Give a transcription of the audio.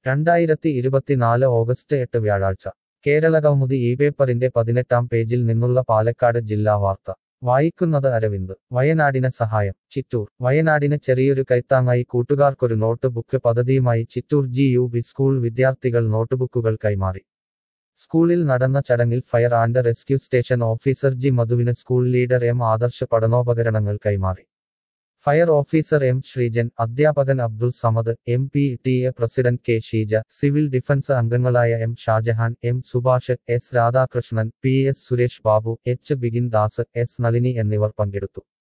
രണ്ടായിരത്തി ഇരുപത്തിനാല് ഓഗസ്റ്റ് എട്ട് വ്യാഴാഴ്ച കേരള കൗമുദി ഈ പേപ്പറിന്റെ പതിനെട്ടാം പേജിൽ നിന്നുള്ള പാലക്കാട് ജില്ലാ വാർത്ത വായിക്കുന്നത് അരവിന്ദ് വയനാടിന് സഹായം ചിറ്റൂർ വയനാടിന് ചെറിയൊരു കൈത്താങ്ങായി കൂട്ടുകാർക്കൊരു നോട്ട് ബുക്ക് പദ്ധതിയുമായി Chittur G U B school വിദ്യാർത്ഥികൾ നോട്ടുബുക്കുകൾ കൈമാറി സ്കൂളിൽ നടന്ന ചടങ്ങിൽ fire and rescue station officer G മധുവിന് സ്കൂൾ ലീഡർ എം ആദർശ് പഠനോപകരണങ്ങൾ കൈമാറി ഫയർ ഓഫീസർ എം ശ്രീജൻ അധ്യാപകൻ Abdul Samad M P T A president K Sheeja civil defence അംഗങ്ങളായ M Shajahan M Subhash S Radhakrishnan P S Suresh Babu H Bigin Das S Nalini എന്നിവർ പങ്കെടുത്തു